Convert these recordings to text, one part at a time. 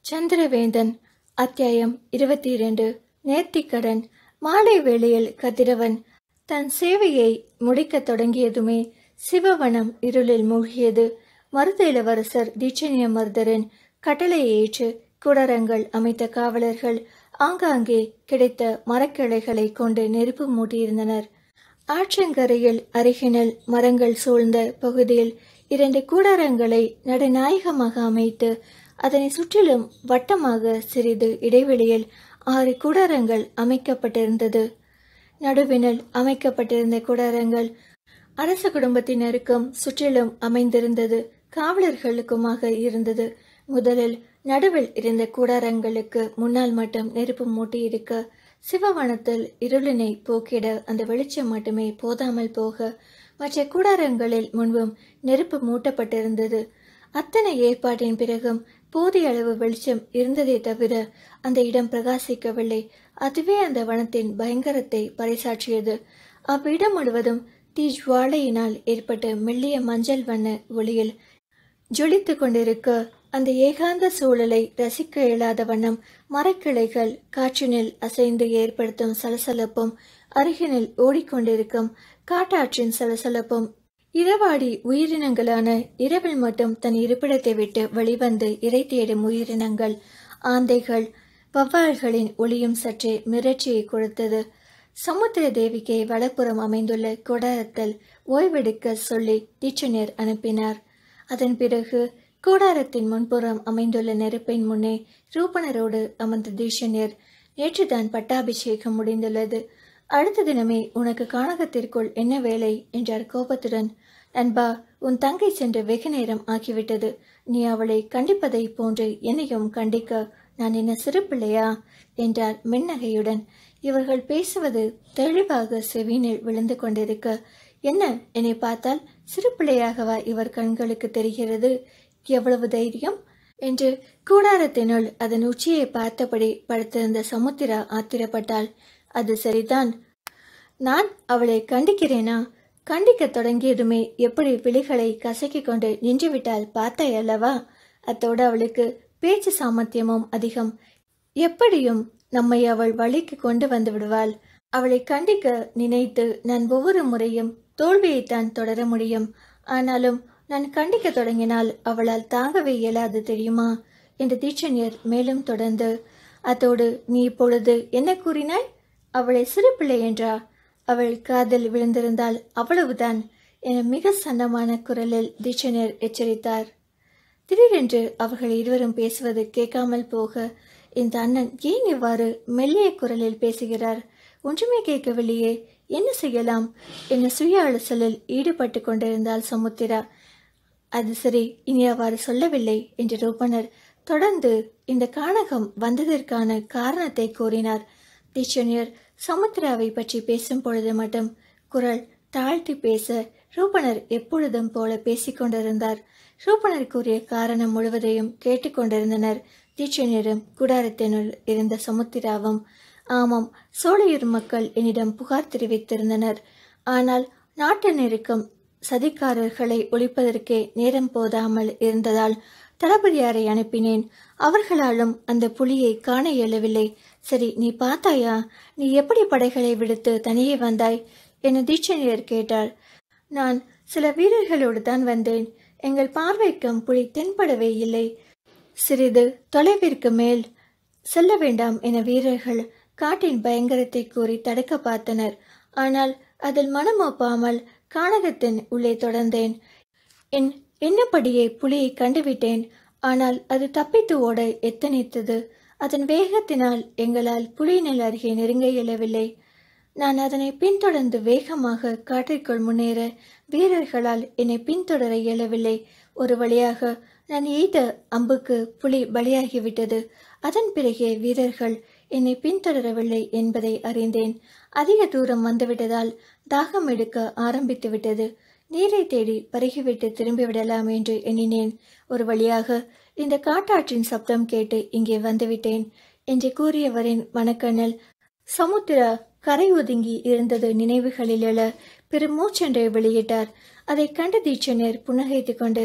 சந்திரவேந்தன் அத்தியாயம் இருபத்தி இரண்டு நேர்த்திக்கடன் மாலை வேளையில் கதிரவன் தன் சேவையை முடிக்கத் தொடங்கியதுமே சிவவனம் இருளில் மூழ்கியது மருத இளவரசர் தீட்சணிய மருதரின் கட்டளையை ஏற்று குடரங்கள் அமைத்த காவலர்கள் ஆங்காங்கே கிடைத்த மரக்கிளைகளை கொண்டு நெருப்பு மூட்டியிருந்தனர் ஆற்றங்கரையில் அருகினில் மரங்கள் சூழ்ந்த பகுதியில் இரண்டு கூடாரங்களை நடுநாயகமாக அமைத்து அதனை சுற்றிலும் வட்டமாக சிறிது இடைவெளியில் ஆறு கூடாரங்கள் அமைக்கப்பட்டிருந்தது நடுவினில் அமைக்கப்பட்டிருந்த கூடாரங்கள் அரச குடும்பத்தினருக்கும் சுற்றிலும் அமைந்திருந்தது காவலர்களுக்குமாக இருந்தது முதலில் நடுவில் இருந்த கூடாரங்களுக்கு முன்னால் மட்டும் நெருப்பு மூட்டியிருக்க சிவவனத்தில் இருளினை போக்கிட அந்த வெளிச்சம் மட்டுமே போதாமல் போக மற்ற கூடாரங்களில் முன்பும் நெருப்பு மூட்டப்பட்டிருந்தது அத்தனை ஏற்பாட்டின் பிறகும் போதிய அளவு வெளிச்சம் இருந்ததே தவிர அந்த இடம் பிரகாசிக்கவில்லை அதுவே அந்த வனத்தின் பயங்கரத்தை பறைசாற்றியது அவ்விடம் முழுவதும் தீஜ்வாலையினால் ஏற்பட்ட மெல்லிய மஞ்சள் வண்ண ஒளியில் ஜொலித்து கொண்டிருக்க அந்த ஏகாந்த சூழலை ரசிக்க இயலாத வண்ணம் மரக்கிளைகள் காற்றினில் அசைந்து ஏற்படுத்தும் சலசலப்பும் அருகினில் ஓடிக்கொண்டிருக்கும் காட்டாற்றின் சலசலப்பும் இரவாடி உயிரினங்களான இரவில் மட்டும் தன் இருப்பிடத்தை விட்டு வெளிவந்து இறை தேடும் உயிரினங்கள் ஆந்தைகள் வவ்வால்களின் ஒளியும் சற்றே மிரட்சியை கொடுத்தது சமுத்திர தேவிக்கு வலப்புறம் அமைந்துள்ள கொடாரத்தில் ஓய்வெடுக்க சொல்லி தீட்சணியர் அனுப்பினார் அதன் பிறகு கூடாரத்தின் முன்புறம் அமைந்துள்ள நெருப்பின் முன்னே ரூபணரோடு அமர்ந்த தீட்சணியர் நேற்றுதான் பட்டாபிஷேகம் முடிந்துள்ளது அடுத்த தினமே உனக்கு கானகத்திற்குள் என்ன வேலை என்றார் கோபத்துடன் நண்பா உன் தங்கை சென்று வெகு நேரம் ஆகிவிட்டது நீ அவளை கண்டிப்பதை போன்று என்னையும் கண்டிக்க நான் என்ன சிறு பிள்ளையா என்றார் மென்னகையுடன் இவர்கள் பேசுவது தெளிவாக செவினில் விழுந்து கொண்டிருக்க என்ன என்னை பார்த்தால் சிறு பிள்ளையாகவா இவர் கண்களுக்கு தெரிகிறது எவ்வளவு தைரியம் என்று கூடாரத்தினுள் அதன் உச்சியை பார்த்தபடி படுத்திருந்த சமுத்திரா ஆத்திரப்பட்டாள் அது சரிதான் நான் அவளை கண்டிக்கிறேனா கண்டிக்க தொடங்கியதுமே எப்படி விழிகளை கசக்கிக் கொண்டு நின்றுவிட்டால் பார்த்தாய் அல்லவா அத்தோடு அவளுக்கு பேச்சு சாமர்த்தியமும் அதிகம் எப்படியும் நம்மை அவள் வழிக்கு கொண்டு வந்து விடுவாள் அவளை கண்டிக்க நினைத்து நான் ஒவ்வொரு முறையும் தோல்வியைத்தான் தொடர முடியும் ஆனாலும் நான் கண்டிக்க தொடங்கினால் அவளால் தாங்கவே இயலாது தெரியுமா என்று தீட்சணியர் மேலும் தொடர்ந்து அத்தோடு நீ இப்பொழுது என்ன கூறினாய் அவளை சிறு பிள்ளை என்றா அவள் காதில் விழுந்திருந்தால் அவ்வளவுதான் என மிக சன்னமான குரலில் தீட்சணியர் எச்சரித்தார் திடீரென்று அவர்கள் இருவரும் பேசுவது கேட்காமல் போக இந்த அண்ணன் ஏன் இவ்வாறு மெல்லிய குரலில் பேசுகிறார் ஒன்றுமே கேட்கவில்லையே என்ன செய்யலாம் என சுய அலசலில் ஈடுபட்டு கொண்டிருந்தால் சமுத்திரா அது சரி இனி அவ்வாறு சொல்லவில்லை என்று ரூபனர் தொடர்ந்து இந்த கானகம் வந்ததற்கான காரணத்தை கூறினார் தீட்சணியர் சமுத்திராவை பற்றி பேசும் பொழுது மட்டும் குரல் தாழ்த்தி பேச ரூபனர் எப்பொழுதும் போல பேசிக்கொண்டிருந்தார் ரூபனர் கூறிய காரணம் முழுவதையும் கேட்டுக்கொண்டிருந்தனர் தீட்சணியரும் குடாரத்தினுள் இருந்த சமுத்திராவும் ஆமாம் சோழையூர் மக்கள் என்னிடம் புகார் தெரிவித்திருந்தனர் ஆனால் நாட்டில் இருக்கும் சதிகாரர்களை ஒழிப்பதற்கே நேரம் போதாமல் இருந்ததால் தளபதியாரை அனுப்பினேன் அவர்களாலும் அந்த புலியை காண இயலவில்லை சரி நீ பார்த்தாயா நீ எப்படி படைகளை விடுத்து தனியே வந்தாய் என தீட்சணியர் கேட்டார் நான் சில வீரர்களோடு தான் வந்தேன் எங்கள் பார்வைக்கும் புலி தென்படவே இல்லை சிறிது தொலைவிற்கு மேல் செல்ல வேண்டாம் என வீரர்கள் காட்டின் பயங்கரத்தை கூறி தடுக்க பார்த்தனர் ஆனால் அதில் மனம் ஒப்பாமல் கானகத்தின் உள்ளே தொடர்ந்தேன் என் என்னப்படியே புலியை கண்டுவிட்டேன் ஆனால் அது தப்பித்து ஓட எத்தனித்தது அதன் வேகத்தினால் எங்களால் புலியினல் அருகே நெருங்க இயலவில்லை நான் அதனை பின்தொடர்ந்து வேகமாக காற்றிற்குள் முன்னேற வீரர்களால் என்னை பின்தொடர இயலவில்லை ஒரு வழியாக நான் எய்த அம்புக்கு புலி பலியாகிவிட்டது அதன் பிறகே வீரர்கள் என்னை பின்தொடரவில்லை என்பதை அறிந்தேன் அதிக தூரம் வந்துவிட்டதால் தாகம் எடுக்க ஆரம்பித்து விட்டது நீரை தேடி பருகிவிட்டு திரும்பிவிடலாம் என்று எண்ணினேன் ஒரு வழியாக இந்த காட்டாற்றின் சப்தம் கேட்டு இங்கே வந்துவிட்டேன் என்று கூறியவரின் மனக்கண்ணல் சமுத்திரா கரை ஒதுங்கி இருந்தது நினைவுகளில் எழ பெரும் மூச்சென்றை வெளியிட்டார் அதை கண்ட தீட்சணியர் புன்னகைத்து கொண்டு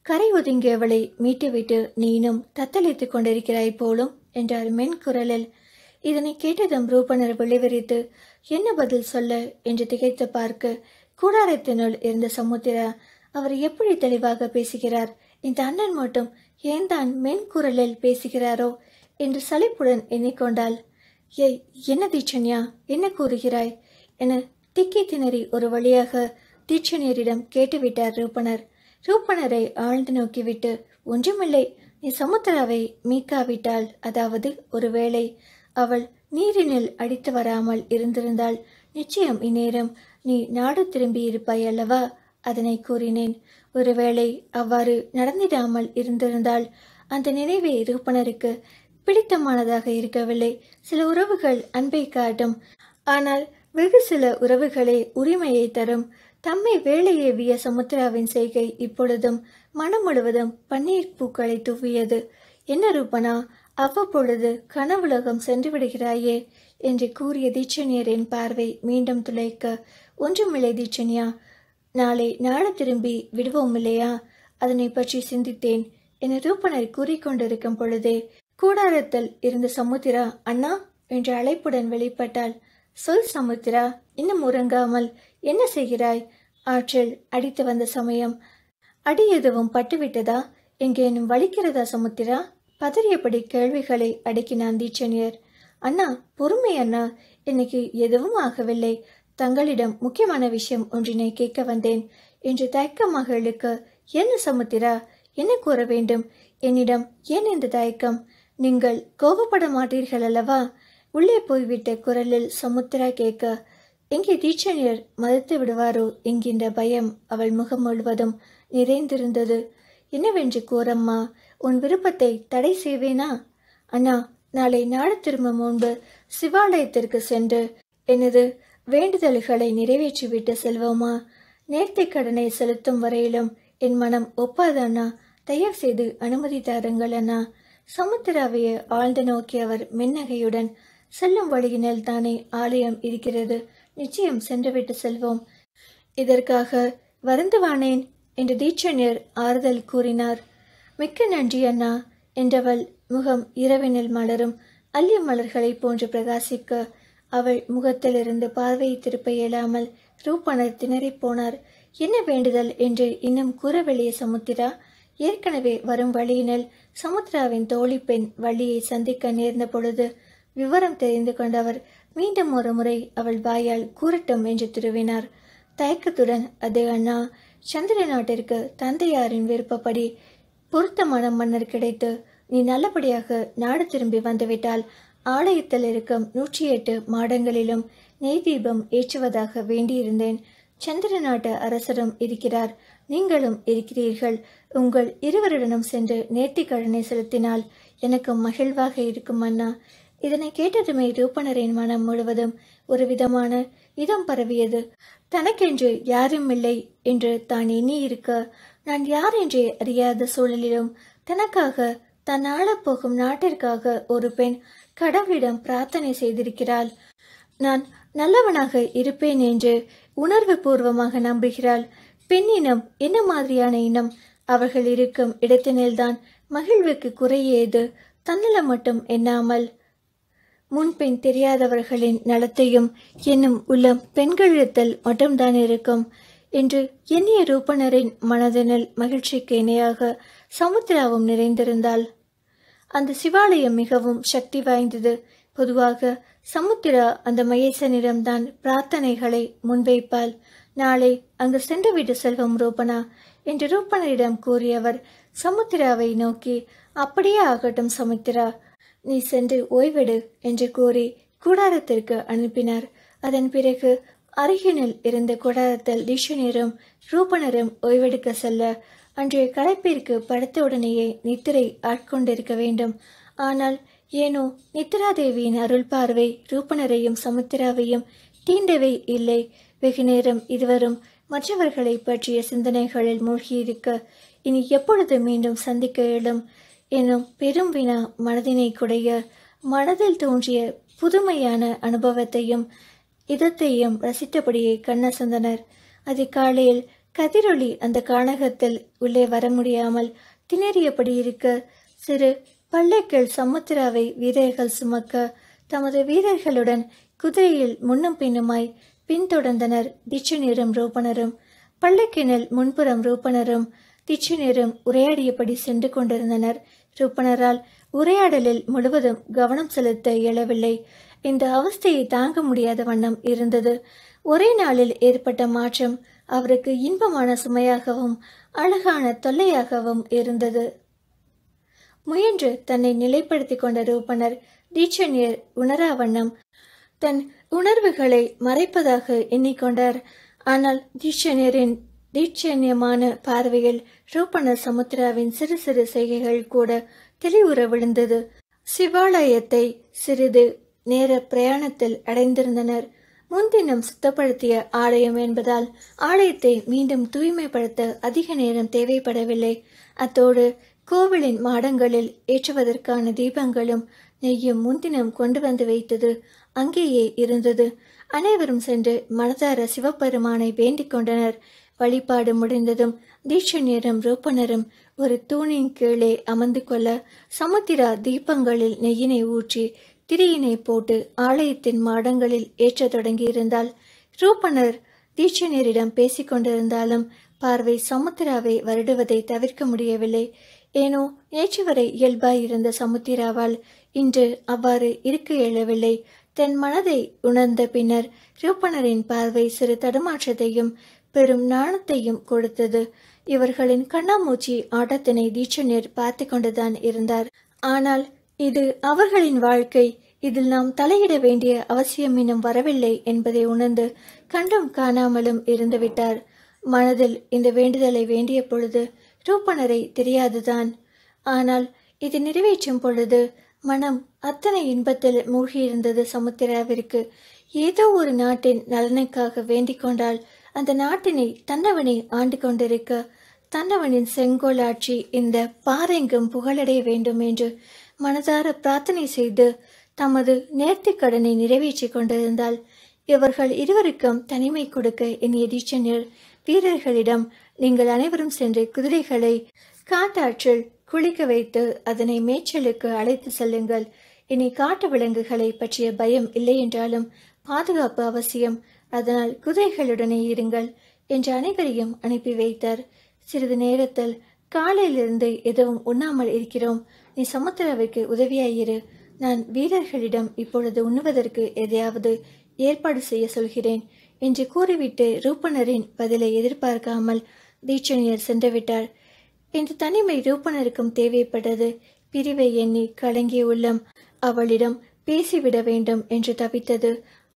கரை ஒதுங்கியவளை மீட்டுவிட்டு நீனும் தத்தளித்துக் கொண்டிருக்கிறாய் போலும் என்றார் மென் குரலில் இதனை கேட்டதும் ரூபனர் விளைவிரித்து என்ன பதில் சொல்ல என்று திகைத்து பார்க்க கூடாரத்தினுள் இருந்த சமுத்திரா அவர் எப்படி தெளிவாக பேசுகிறார் இந்த அண்ணன் மட்டும் ஏன் தான் மென் குரலில் பேசுகிறாரோ என்று சலிப்புடன் எண்ணிக்கொண்டாள் ஏய் என்ன தீட்சண்யா என்ன கூறுகிறாய் என திக்கி திணறி ஒரு வழியாக தீட்சணியரிடம் கேட்டுவிட்டார் ரூபனர் ரூபனரை ஆழ்ந்து நோக்கிவிட்டு ஒன்றுமில்லை நீ சமுத்திராவை மீட்காவிட்டால் அதாவது ஒருவேளை அவள் நீரினில் அடித்து வராமல் இருந்திருந்தால் நிச்சயம் இந்நேரம் நீ நாடு திரும்பி இருப்பாய் அல்லவா அதனை கூறினேன் ஒருவேளை அவ்வாறு நடந்திடாமல் இருந்திருந்தால் அந்த நினைவே ரூபனருக்கு பிடித்தமானதாக இருக்கவில்லை சில உறவுகள் அன்பை காட்டும் ஆனால் வெகு சில உறவுகளே உரிமையை தரும் தம்மை வேலையேவிய சமுத்திராவின் செய்கை இப்பொழுதும் மனம் முழுவதும் பன்னீர் பூக்களை தூவியது என்ன ரூபனா அவ்வப்பொழுது கனவுலகம் சென்று விடுகிறாயே என்று கூறிய தீட்சணியரின் பார்வை மீண்டும் துளைக்க ஒன்றுமில்லை தீட்சணியா நாளை நாடு திரும்பி விடுவோம் இல்லையா அதனை பற்றி சிந்தித்தேன் என ரூபனர் கூறிக்கொண்டிருக்கும் பொழுதே கூடாரத்தில் இருந்த சமுத்திரா அண்ணா என்ற அழைப்புடன் வெளிப்பட்டாள் சொல் சமுத்திரா இன்னும் உறங்காமல் என்ன செய்கிறாய் ஆற்றில் அடித்து வந்த சமயம் அடி எதுவும் பட்டுவிட்டதா எங்கேனும் வலிக்கிறதா சமுத்திரா பதறியபடி கேள்விகளை அடுக்கினான் தீட்சணியர் அண்ணா பொறுமை அண்ணா இன்னைக்கு எதுவும் ஆகவில்லை தங்களிடம் முக்கியமான விஷயம் ஒன்றினை கேட்க வந்தேன் என்று தயக்கமாக இழுக்க என்ன சமுத்திரா என்ன கூற வேண்டும் என்னிடம் ஏன் இந்த தயக்கம் நீங்கள் கோபப்பட மாட்டீர்கள் அல்லவா உள்ளே போய்விட்ட குரலில் சமுத்திரா கேட்க எங்கே தீட்சணியர் மறுத்து விடுவாரோ என்கின்ற பயம் அவள் முகம் முழுவதும் நிறைந்திருந்தது என்னவென்று கூறம்மா உன் விருப்பத்தை தடை செய்வேனா அண்ணா நாளை நாடு திரும்பும் முன்பு சிவாலயத்திற்கு சென்று எனது வேண்டுதல்களை நிறைவேற்றிவிட்டு செல்வோமா நேர்த்திக் கடனை செலுத்தும் வரையிலும் என் மனம் ஒப்பாது அண்ணா தயவு செய்து அனுமதி தாருங்கள் அண்ணா சமுத்திராவையை ஆழ்ந்து நோக்கிய அவர் மென்னகையுடன் செல்லும் வழியினில் தானே ஆலயம் இருக்கிறது நிச்சயம் சென்றுவிட்டு செல்வோம் இதற்காக வருந்துவானேன் என்று தீட்சணியர் ஆறுதல் கூறினார் மிக்க நன்றி அண்ணா என்றவள் முகம் இரவினில் மலரும் அல்லி மலர்களைப் போன்று பிரகாசிக்க அவள் முகத்திலிருந்து பார்வையை திருப்ப இயலாமல் ரூபனர் திணறிப் போனார் என்ன வேண்டுதல் என்று இன்னும் கூறவெளிய சமுத்திரா ஏற்கனவே வரும் வழியினில் சமுத்திராவின் தோழி பெண் வள்ளியை சந்திக்க நேர்ந்த பொழுது விவரம் தெரிந்து கொண்டவர் மீண்டும் ஒரு முறை அவள் வாயால் கூறட்டும் என்று திருவினார் தயக்கத்துடன் அது அண்ணா சந்திர நாட்டிற்கு தந்தையாரின் விருப்பப்படி பொருத்தமான மன்னர் கிடைத்து நீ நல்லபடியாக நாடு திரும்பி வந்துவிட்டால் ஆலயத்தில் இருக்கும் நூற்றி எட்டு மாடங்களிலும் நெய் தீபம் ஏற்றுவதாக வேண்டியிருந்தேன் சந்திர நாட்டு அரசரும் இருக்கிறார் நீங்களும் இருக்கிறீர்கள் உங்கள் இருவருடனும் சென்று நேர்த்திக்கடனை செலுத்தினால் எனக்கு மகிழ்வாக இருக்கும் அண்ணா இதனை கேட்டதுமே ரூபனரின் மனம் முழுவதும் ஒரு விதமான இதம் பரவியது தனக்கென்று யாரும் இல்லை என்று தான் எண்ணி இருக்க நான் யார் என்றே அறியாத சூழலிலும் தனக்காக தான் ஆளப்போகும் நாட்டிற்காக ஒரு பெண் கடவுளிடம் பிரார்த்தனை செய்திருக்கிறாள் நான் நல்லவனாக இருப்பேன் என்று உணர்வு பூர்வமாக நம்புகிறாள் பெண்ணினம் என்ன மாதிரியான இனம் அவர்கள் இருக்கும் இடத்தினில்தான் மகிழ்வுக்கு குறையேது தன்னலம் மட்டும் எண்ணாமல் முன்பின் தெரியாதவர்களின் நலத்தையும் என்னும் உள்ளம் பெண்களிடத்தில் மட்டும்தான் இருக்கும் என்று எண்ணிய ரூபனரின் மனதினில் மகிழ்ச்சிக்கு இணையாக சமுத்திராவும் நிறைந்திருந்தாள் அந்த சிவாலயம் மிகவும் சக்தி வாய்ந்தது பொதுவாக சமுத்திரா அந்த மகேசனிடம்தான் பிரார்த்தனைகளை முன்வைப்பாள் நாளை அங்கு சென்றுவிட்டு செல்வம் ரூபனா என்று ரூபனரிடம் கூறியவர் சமுத்திராவை நோக்கி அப்படியே ஆகட்டும் சமுத்திரா நீ சென்று ஓய்வெடு என்று கூறி கூடாரத்திற்கு அனுப்பினார் அதன் பிறகு அருகினில் இருந்த கூடாரத்தில் தீஷனியரும் ரூபனரும் ஓய்வெடுக்க செல்ல அன்றைய களைப்பிற்கு படுத்தவுடனேயே நித்திரை ஆட்கொண்டிருக்க வேண்டும் ஆனால் ஏனோ நித்ராதேவியின் அருள் பார்வை ரூபனரையும் சமுத்திராவையும் தீண்டவே இல்லை வெகு நேரம் இருவரும் மற்றவர்களை பற்றிய சிந்தனைகளில் மூழ்கியிருக்க இனி எப்பொழுது மீண்டும் சந்திக்க இயலும் எனும் பெரும் வினா மனதினை குடைய மனதில் தோன்றிய புதுமையான அனுபவத்தையும் இதத்தையும் ரசித்தபடியே கண்ணசந்தனர் அதிகாலையில் கதிரொளி அந்த கானகத்தில் உள்ளே வர முடியாமல் திணறியபடி இருக்க சிறு பள்ளைக்கள் சமுத்திராவை வீரர்கள் சுமக்க தமது வீரர்களுடன் குதிரையில் முன்னும் பின்னுமாய் பின்தொடர்ந்தனர் திச்சுநீரும் ரூபனரும் பள்ளக்கினில் முன்புறம் ரூபனரும் திச்சுநீரும் உரையாடியபடி சென்று கொண்டிருந்தனர் ரூபனரால் உரையாடலில் முழுவதும் கவனம் செலுத்த இயலவில்லை இந்த அவஸ்தையை தாங்க முடியாத வண்ணம் இருந்தது ஒரே நாளில் ஏற்பட்ட மாற்றம் அவருக்கு இன்பமான சுமையாகவும் அழகான தொல்லையாகவும் இருந்தது முயன்று தன்னை நிலைப்படுத்திக் கொண்ட ரூபனர் தீட்சணியர் உணரா வண்ணம் தன் உணர்வுகளை மறைப்பதாக எண்ணிக்கொண்டார் ஆனால் தீட்சணியரின் தீட்சண்யமான பார்வையில் ரூபனர் சமுத்திராவின் சிறு சிறு செய்கைகள் கூட தெளிவுற விழுந்தது சிவாலயத்தை சிறிது நேர பிரயாணத்தில் அடைந்திருந்தனர் முன்தினம் சுத்தப்படுத்திய ஆலயம் என்பதால் ஆலயத்தை மீண்டும் தூய்மைப்படுத்த அதிக நேரம் தேவைப்படவில்லை அத்தோடு கோவிலின் மாடங்களில் ஏற்றுவதற்கான தீபங்களும் நெய்யும் முன்தினம் கொண்டு வந்து வைத்தது அங்கேயே இருந்தது அனைவரும் சென்று மனதார சிவபெருமானை வேண்டிக் கொண்டனர் வழிபாடு முடிந்ததும் தீட்சண்யரும் ரூபனரும் ஒரு தூணின் கீழே அமர்ந்து கொள்ள சமுத்திரா தீபங்களில் நெய்யினை ஊற்றி திரியினை போட்டு ஆலயத்தின் மாடங்களில் ஏற்றத் தொடங்கியிருந்தால் ரூபனர் தீட்சணியரிடம் பேசிக் கொண்டிருந்தாலும் பார்வை சமுத்திராவை வருடுவதை தவிர்க்க முடியவில்லை ஏனோ நேற்று வரை இயல்பாயிருந்த சமுத்திராவால் இன்று அவ்வாறு இருக்க இயலவில்லை தன் மனதை உணர்ந்த பின்னர் ரூபனரின் பார்வை சிறு தடுமாற்றத்தையும் பெரும் நாணத்தையும் கொடுத்தது இவர்களின் கண்ணாமூச்சி ஆட்டத்தினை தீட்சணியர் பார்த்து கொண்டுதான் இருந்தார் ஆனால் இது அவர்களின் வாழ்க்கை இதில் நாம் தலையிட வேண்டிய அவசியம் இன்னும் வரவில்லை என்பதை உணர்ந்து கண்டும் காணாமலும் இருந்துவிட்டார் மனதில் இந்த வேண்டுதலை வேண்டிய பொழுது ரூபனரை தெரியாதுதான் ஆனால் இது நிறைவேற்றும் பொழுது மனம் அத்தனை இன்பத்தில் மூழ்கியிருந்தது சமுத்திராவிற்கு ஏதோ ஒரு நாட்டின் நலனுக்காக வேண்டிக் கொண்டால் அந்த நாட்டினை தன்னவனை ஆண்டு கொண்டிருக்க தன்னவனின் செங்கோலாட்சி இந்த பாரெங்கும் புகழடைய வேண்டும் என்று மனதார பிரார்த்தனை செய்து தமது நேர்த்திக் கடனை நிறைவேற்றிக் கொண்டிருந்தால் இவர்கள் இருவருக்கும் தனிமை கொடுக்க எண்ணிய தீட்சணியர் வீரர்களிடம் நீங்கள் அனைவரும் சென்று குதிரைகளை காட்டாற்றில் குளிக்க வைத்து அதனை மேய்ச்சலுக்கு அழைத்து செல்லுங்கள் இனி காட்டு விலங்குகளை பற்றிய பயம் இல்லை என்றாலும் பாதுகாப்பு அவசியம் அதனால் குதிரைகளுடனே இருங்கள் என்று அனைவரையும் அனுப்பி வைத்தார் சிறிது நேரத்தில் காலையிலிருந்து எதுவும் உண்ணாமல் இருக்கிறோம் நீ சமுத்திராவுக்கு உதவியாயிரு நான் வீரர்களிடம் இப்பொழுது உண்ணுவதற்கு எதையாவது ஏற்பாடு செய்ய சொல்கிறேன் என்று கூறிவிட்டு ரூபனரின் பதிலை எதிர்பார்க்காமல் தீட்சணியர் சென்றுவிட்டார் இந்த தனிமை ரூபனருக்கும் தேவைப்பட்டது பிரிவை எண்ணி கலங்கிய உள்ளம் அவளிடம் பேசிவிட வேண்டும் என்று தவித்தது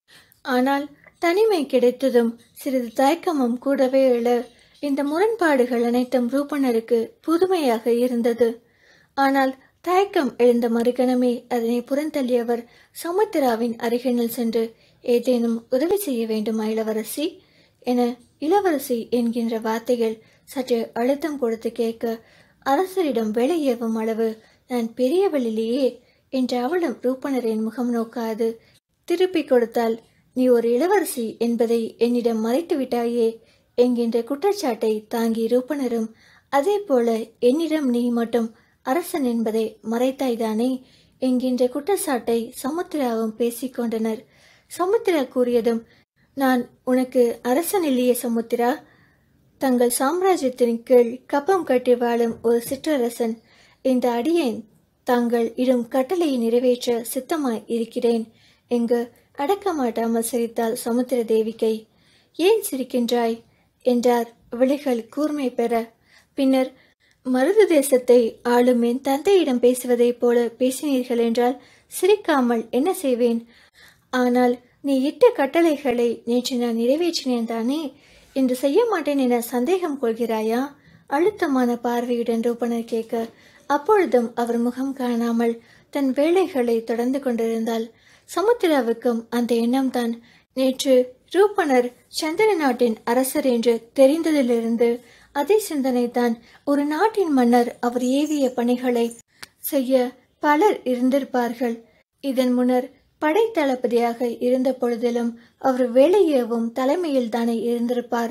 ஆனால் தனிமை கிடைத்ததும் சிறிது தயக்கமும் கூடவே எழ இந்த முரண்பாடுகள் அனைத்தும் ரூபனருக்கு புதுமையாக இருந்தது ஆனால் தயக்கம் எழுந்த மறுகணமே அதனை புறந்தள்ளியவர் சமுத்திராவின் அருகினில் சென்று ஏதேனும் உதவி செய்ய வேண்டுமா இளவரசி என இளவரசி என்கின்ற வார்த்தைகள் சற்று அழுத்தம் கொடுத்து கேட்க அரசரிடம் வேலை ஏவும் அளவு நான் பெரியவளிலேயே என்று அவளும் ரூபனரின் முகம் நோக்காது திருப்பிக் கொடுத்தால் நீ ஒரு இளவரசி என்பதை என்னிடம் மறைத்து விட்டாயே என்கின்ற குற்றச்சாட்டை தாங்கி ரூபனரும் அதே போல என்னிடம் நீ மட்டும் அரசன் என்பதை மறைத்தாய்தானே என்கின்ற குற்றச்சாட்டை சமுத்திராவும் பேசிக்கொண்டனர் சமுத்திரா கூறியதும் நான் உனக்கு அரசன் இல்லையே சமுத்திரா தங்கள் சாம்ராஜ்யத்தின் கீழ் கப்பம் கட்டி வாழும் ஒரு சிற்றரசன் இந்த அடியேன் தாங்கள் இடும் கட்டளையை நிறைவேற்ற சித்தமாய் இருக்கிறேன் எங்கு அடக்க மாட்டாமல் சிரித்தாள் சமுத்திர தேவிகை ஏன் சிரிக்கின்றாய் என்றார் விழிகள் கூர்மை பெற பின்னர் மருது தேசத்தை ஆளும் என் தந்தையிடம் பேசுவதைப் போல பேசினீர்கள் என்றால் சிரிக்காமல் என்ன செய்வேன் ஆனால் நீ இட்ட கட்டளைகளை நேற்று நான் நிறைவேற்றினேன் தானே இன்று செய்ய மாட்டேன் என சந்தேகம் கொள்கிறாயா அழுத்தமான பார்வையுடன் ரூபனர் கேட்க அப்பொழுதும் அவர் முகம் காணாமல் தன் வேலைகளை தொடர்ந்து கொண்டிருந்தாள் சமுத்திராவுக்கும் அந்த எண்ணம்தான் நேற்று ரூபனர் சந்திர நாட்டின் அரசர் என்று தெரிந்ததிலிருந்து அதே சிந்தனைதான் ஒரு நாட்டின் மன்னர் அவர் ஏவிய பணிகளை செய்ய பலர் இருந்திருப்பார்கள் இதன் முன்னர் படைத்தளபதியாக இருந்த பொழுதிலும் அவர் வேலையேவும் தலைமையில் தானே இருந்திருப்பார்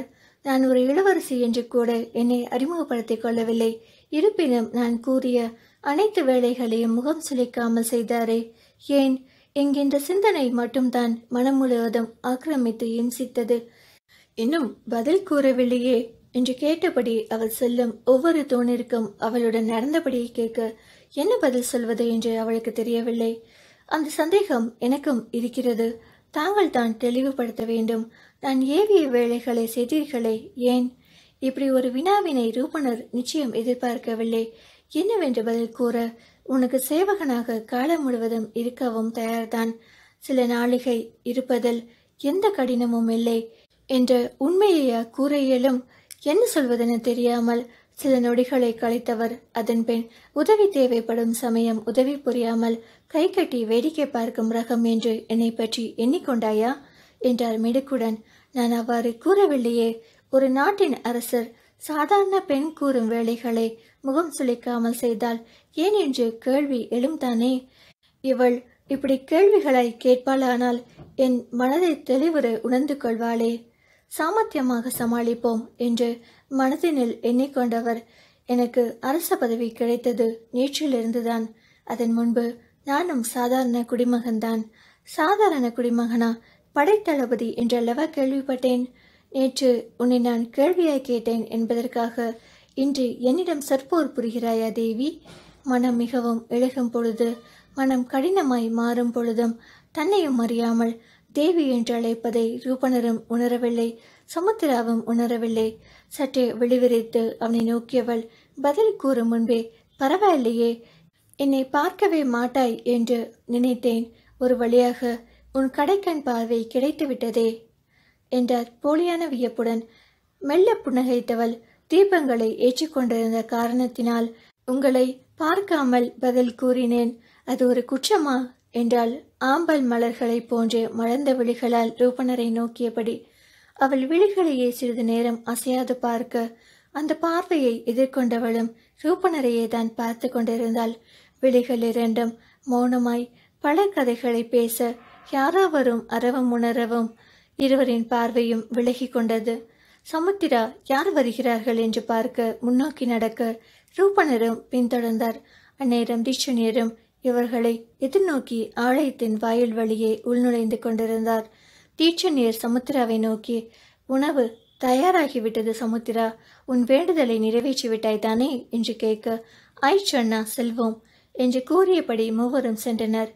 நான் ஒரு இளவரசி என்று கூட என்னை அறிமுகப்படுத்திக் கொள்ளவில்லை இருப்பினும் நான் கூறிய அனைத்து வேலைகளையும் முகம் சுளிக்காமல் செய்தாரே ஏன் என்கின்ற சிந்தனை மட்டும்தான் மனம் முழுவதும் ஆக்கிரமித்து இம்சித்தது இன்னும் பதில் கூறவில்லையே என்று கேட்டபடி அவள் சொல்லும் ஒவ்வொரு தோணிற்கும் அவளுடன் நடந்தபடி கேட்க என்ன பதில் சொல்வது என்று அவளுக்கு தெரியவில்லை அந்த சந்தேகம் எனக்கும் இருக்கிறது தாங்கள் தான் தெளிவுபடுத்த வேண்டும் நான் ஏவிய வேலைகளை செய்தீர்களே ஏன் இப்படி ஒரு வினாவினை ரூபனர் நிச்சயம் எதிர்பார்க்கவில்லை என்னவென்று பதில் கூற உனக்கு சேவகனாக காலம் முழுவதும் இருக்கவும் தயார்தான் சில நாளிகை இருப்பதில் எந்த கடினமும் இல்லை என்ற உண்மையையா கூற இயலும் என்ன சொல்வதென தெரியாமல் சில நொடிகளை கழித்தவர் அதன் பின் உதவி தேவைப்படும் சமயம் உதவி புரியாமல் கை கட்டி வேடிக்கை பார்க்கும் ரகம் என்று என்னை பற்றி எண்ணிக்கொண்டாயா என்றார் மிடுக்குடன் நான் அவ்வாறு கூறவில்லையே ஒரு நாட்டின் அரசர் சாதாரண பெண் கூறும் வேலைகளை முகம் சுளிக்காமல் செய்தால் ஏன் என்று கேள்வி எழும்தானே இவள் இப்படி கேள்விகளை கேட்பாளானால் என் மனதை தெளிவுற உணர்ந்து கொள்வாளே சாமர்த்தியமாக சமாளிப்போம் என்று மனதினில் எண்ணிக்கொண்டவர் எனக்கு அரச பதவி கிடைத்தது நேற்றிலிருந்துதான் அதன் முன்பு நானும் சாதாரண குடிமகன்தான் சாதாரண குடிமகனா படைத்தளபதி என்றல்லவா கேள்விப்பட்டேன் நேற்று உன்னை நான் கேள்வியாய் கேட்டேன் என்பதற்காக இன்று என்னிடம் சற்போர் புரிகிறாயா தேவி மனம் மிகவும் இழகும் பொழுது மனம் கடினமாய் மாறும் பொழுதும் தன்னையும் அறியாமல் தேவி என்று அழைப்பதை ரூபனரும் உணரவில்லை சமுத்திராவும் உணரவில்லை சற்றே விழிவிரித்து அவனை நோக்கியவள் பதில் கூறும் முன்பே பரவாயில்லையே என்னை பார்க்கவே மாட்டாய் என்று நினைத்தேன் ஒரு வழியாக உன் கடைக்கண் பார்வை கிடைத்துவிட்டதே என்றார் போலியான வியப்புடன் மெல்ல புன்னகைத்தவள் தீபங்களை ஏற்றிக்கொண்டிருந்த காரணத்தினால் உங்களை பார்க்காமல் பதில் கூறினேன் அது ஒரு குற்றமா என்றால் ஆம்பல் மலர்களைப் போன்று மலர்ந்த விழிகளால் ரூபனரை நோக்கியபடி அவள் விழிகளையே சிறிது நேரம் அசையாது பார்க்க அந்த பார்வையை எதிர்கொண்டவளும் ரூபனரையே தான் பார்த்து கொண்டிருந்தாள் விழிகள் இரண்டும் மௌனமாய் பல கதைகளை பேச யாராவரும் அறவும் உணரவும் இருவரின் பார்வையும் விலகி கொண்டது சமுத்திரா யார் வருகிறார்கள் என்று பார்க்க முன்னோக்கி நடக்க ரூபனரும் பின்தொடர்ந்தார் அந்நேரம் தீட்சணியரும் இவர்களை எதிர்நோக்கி ஆலயத்தின் வாயில் வழியே உள்நுழைந்து கொண்டிருந்தார் தீட்சணியர் சமுத்திராவை நோக்கி உணவு தயாராகிவிட்டது சமுத்திரா உன் வேண்டுதலை நிறைவேற்றி விட்டாய் தானே என்று கேட்க ஐ சொன்னா செல்வோம் என்று கூறியபடி மூவரும் சென்றனர்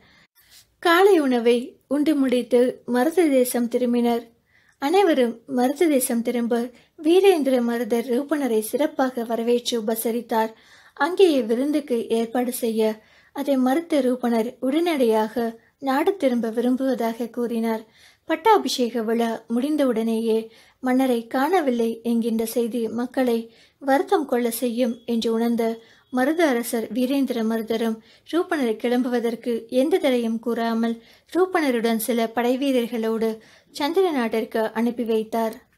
காலை உணவை உண்டு முடித்து மருத தேசம் திரும்பினர் அனைவரும் மருத தேசம் திரும்ப வீரேந்திர மருதர் ரூபனரை சிறப்பாக வரவேற்று உபசரித்தார் அங்கேயே விருந்துக்கு ஏற்பாடு செய்ய அதை மறுத்த ரூபனர் உடனடியாக நாடு திரும்ப விரும்புவதாக கூறினார் பட்டாபிஷேக விழா முடிந்தவுடனேயே மன்னரை காணவில்லை என்கின்ற செய்தி மக்களை வருத்தம் கொள்ள செய்யும் என்று உணர்ந்த மருத அரசர் வீரேந்திர மருதரும் ரூபனரை கிளம்புவதற்கு எந்த தடையும் கூறாமல் ரூபனருடன் சில படைவீரர்களோடு சந்திர நாட்டிற்கு அனுப்பி வைத்தார்